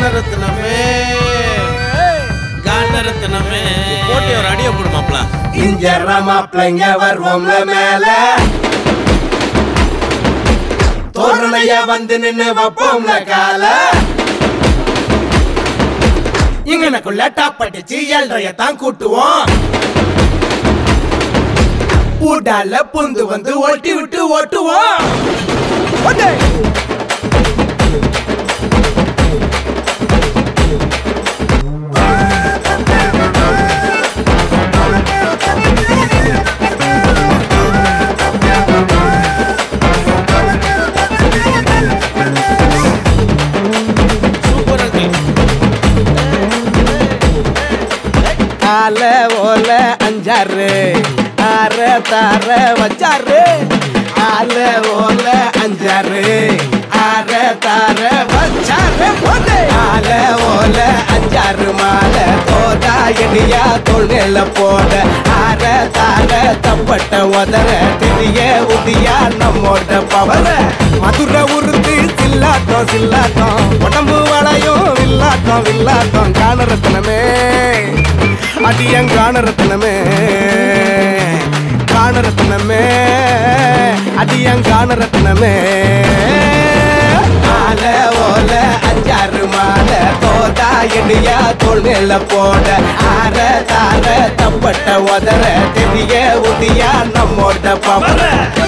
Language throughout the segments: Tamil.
கானரத்னமே கானரத்னமே போட்டி ஒரு அடிய போடுமாப்ல இஞ்சர்ற மாப்பிள்ளைங்க வருவோம்ல மேல தோரணைய வந்து நின்னு வைப்போம்ல கால இங்கனக்குள்ள டாப்பட்டிச்சு ஏழ்றைய தான் கூட்டுவோம் ஊடால புந்து வந்து ஓட்டி விட்டு ஓட்டுவோம் ஓட்டு. சூப்பர் அங்கிள் ஆல ஓல அஞ்சாறு ஆற தார வச்சாரு ஆல ஓல அஞ்சாறு ஆற தார வச்சாரு போடு ஆல ஓல அஞ்சாறு மால தோதா எடியா தொழில போட ஆற தார தப்பட்ட உதற தெரிய உதியா நம்மோட பவர மதுரை உருத்து சில்லாட்டம் சில்லாட்டம் உடம்பு வளையும் வில்லாட்டம் வில்லாட்டம் காணரத்தனமே அடியன் காணரத்தனமே காணரத்தனமே அடியன் காணரத்தனமே ஆல ஓல அஞ்சாறு மால தோதா எடியா தோல் மேல போட ஆற தார தப்பட்ட உதற தெரிய உதியா நம்மோட பவர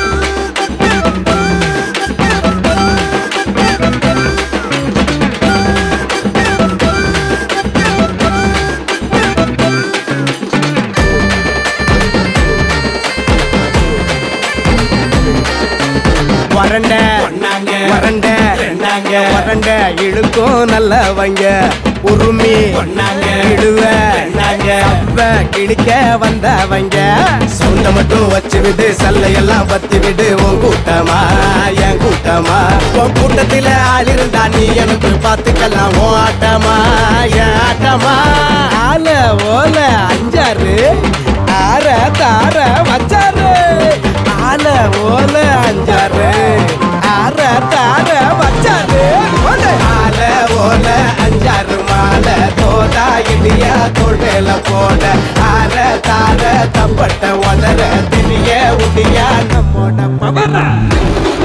வறண்ட வறண்ட வறண்ட இழுக்கும் நல்லவங்க உருமி இடுவ அப்ப கிழிக்க வந்தவங்க சொந்த மட்டும் வச்சு விடு சல்லையெல்லாம் பத்தி விடு உன் கூட்டமா என் கூட்டமா உன் கூட்டத்தில ஆள் இருந்தா நீ எனக்கு பார்த்துக்கலாம் உன் ஆட்டமா என் ஆட்டமா ஆல ஓல அஞ்சாறு ஆற தார வச்சாரு ஆல ஓல அஞ்சாறு ஆற தார வச்சாரு ஆல ஓல அஞ்சாறு மால தோதா இடியா தொழில போட ஆற தார தப்பட்ட உதற திரிய உடியா நம்மோட பவர